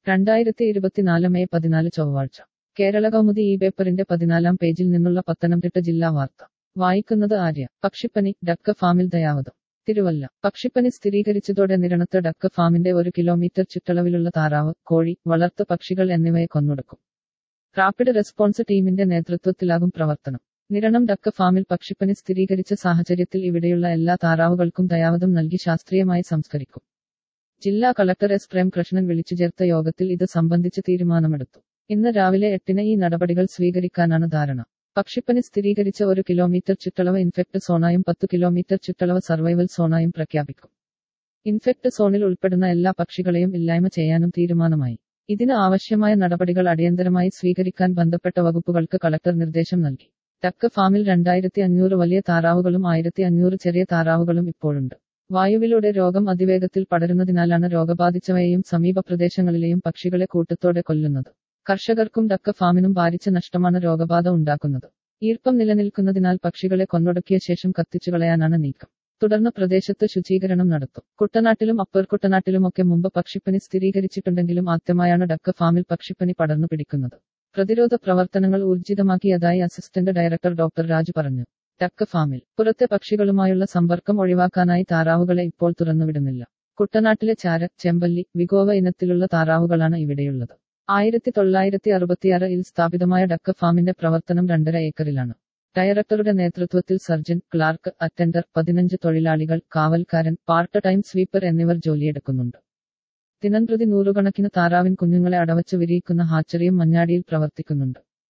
രണ്ടായിരത്തി ഇരുപത്തിനാല് മെയ് പതിനാല് ചൊവ്വാഴ്ച കേരള കൗമുദി ഈ പേപ്പറിന്റെ പതിനാലാം പേജിൽ നിന്നുള്ള പത്തനംതിട്ട ജില്ലാ വാർത്ത വായിക്കുന്നത് ആര്യ പക്ഷിപ്പനി ഡക്ക് ഫാമിൽ ദയാവതം തിരുവല്ല പക്ഷിപ്പനി സ്ഥിരീകരിച്ചതോടെ നിരണത്ത് ഡക്ക് ഫാമിന്റെ ഒരു കിലോമീറ്റർ ചുറ്റളവിലുള്ള താറാവ് കോഴി വളർത്തു പക്ഷികൾ എന്നിവയെ കൊന്നൊടുക്കും റാപ്പിഡ് റെസ്പോൺസ് ടീമിന്റെ നേതൃത്വത്തിലാകും പ്രവർത്തനം നിരണം ഡക്ക് ഫാമിൽ പക്ഷിപ്പനി സ്ഥിരീകരിച്ച സാഹചര്യത്തിൽ ഇവിടെയുള്ള എല്ലാ താറാവുകൾക്കും ദയാവതം നൽകി ശാസ്ത്രീയമായി സംസ്കരിക്കും ജില്ലാ കളക്ടർ എസ് പ്രേംകൃഷ്ണൻ വിളിച്ചു ചേർത്ത യോഗത്തിൽ ഇത് സംബന്ധിച്ച് തീരുമാനമെടുത്തു ഇന്ന് രാവിലെ എട്ടിന് ഈ നടപടികൾ സ്വീകരിക്കാനാണ് ധാരണ പക്ഷിപ്പനി സ്ഥിരീകരിച്ച ഒരു കിലോമീറ്റർ ചുറ്റളവ് ഇൻഫെക്ട് സോണായും പത്ത് കിലോമീറ്റർ ചുറ്റളവ് സർവൈവൽ സോണായും പ്രഖ്യാപിക്കും ഇൻഫെക്ട് സോണിൽ ഉൾപ്പെടുന്ന എല്ലാ പക്ഷികളെയും ഇല്ലായ്മ ചെയ്യാനും തീരുമാനമായി ഇതിന് ആവശ്യമായ നടപടികൾ അടിയന്തരമായി സ്വീകരിക്കാൻ ബന്ധപ്പെട്ട വകുപ്പുകൾക്ക് കളക്ടർ നിർദ്ദേശം നൽകി ടക്ക് ഫാമിൽ രണ്ടായിരത്തി അഞ്ഞൂറ് വലിയ താറാവുകളും ആയിരത്തി അഞ്ഞൂറ് ചെറിയ താറാവുകളും ഇപ്പോഴുണ്ട് വായുവിലൂടെ രോഗം അതിവേഗത്തിൽ പടരുന്നതിനാലാണ് രോഗബാധിച്ചവയെയും സമീപ പ്രദേശങ്ങളിലെയും പക്ഷികളെ കൂട്ടത്തോടെ കൊല്ലുന്നത് കർഷകർക്കും ഡക്ക ഫാമിനും ഭാരിച്ച നഷ്ടമാണ് രോഗബാധ ഉണ്ടാക്കുന്നത് ഈർപ്പം നിലനിൽക്കുന്നതിനാൽ പക്ഷികളെ കൊന്നൊടുക്കിയ ശേഷം കത്തിച്ചു കളയാനാണ് നീക്കം തുടർന്ന് പ്രദേശത്ത് ശുചീകരണം നടത്തും കുട്ടനാട്ടിലും അപ്പർ കുട്ടനാട്ടിലുമൊക്കെ മുമ്പ് പക്ഷിപ്പനി സ്ഥിരീകരിച്ചിട്ടുണ്ടെങ്കിലും ആദ്യമായാണ് ഡക്ക ഫാമിൽ പക്ഷിപ്പനി പടർന്നു പിടിക്കുന്നത് പ്രതിരോധ പ്രവർത്തനങ്ങൾ ഊർജിതമാക്കിയതായി അസിസ്റ്റന്റ് ഡയറക്ടർ ഡോക്ടർ രാജു പറഞ്ഞു ഡക്ക ഫാമിൽ പുറത്തെ പക്ഷികളുമായുള്ള സമ്പർക്കം ഒഴിവാക്കാനായി താറാവുകളെ ഇപ്പോൾ തുറന്നുവിടുന്നില്ല കുട്ടനാട്ടിലെ ചാര ചെമ്പല്ലി വിഗോവ ഇനത്തിലുള്ള താറാവുകളാണ് ഇവിടെയുള്ളത് ആയിരത്തി തൊള്ളായിരത്തി അറുപത്തിയാറിൽ സ്ഥാപിതമായ ഡക്ക ഫാമിന്റെ പ്രവർത്തനം രണ്ടര ഏക്കറിലാണ് ഡയറക്ടറുടെ നേതൃത്വത്തിൽ സർജൻ ക്ലാർക്ക് അറ്റൻഡർ പതിനഞ്ച് തൊഴിലാളികൾ കാവൽക്കാരൻ പാർട്ട് ടൈം സ്വീപ്പർ എന്നിവർ ജോലിയെടുക്കുന്നുണ്ട് ദിനംപ്രതി നൂറുകണക്കിന് താറാവിൻ കുഞ്ഞുങ്ങളെ അടവച്ച് വിരിയിക്കുന്ന ഹാച്ചറിയും മഞ്ഞാടിയിൽ പ്രവർത്തിക്കുന്നുണ്ട്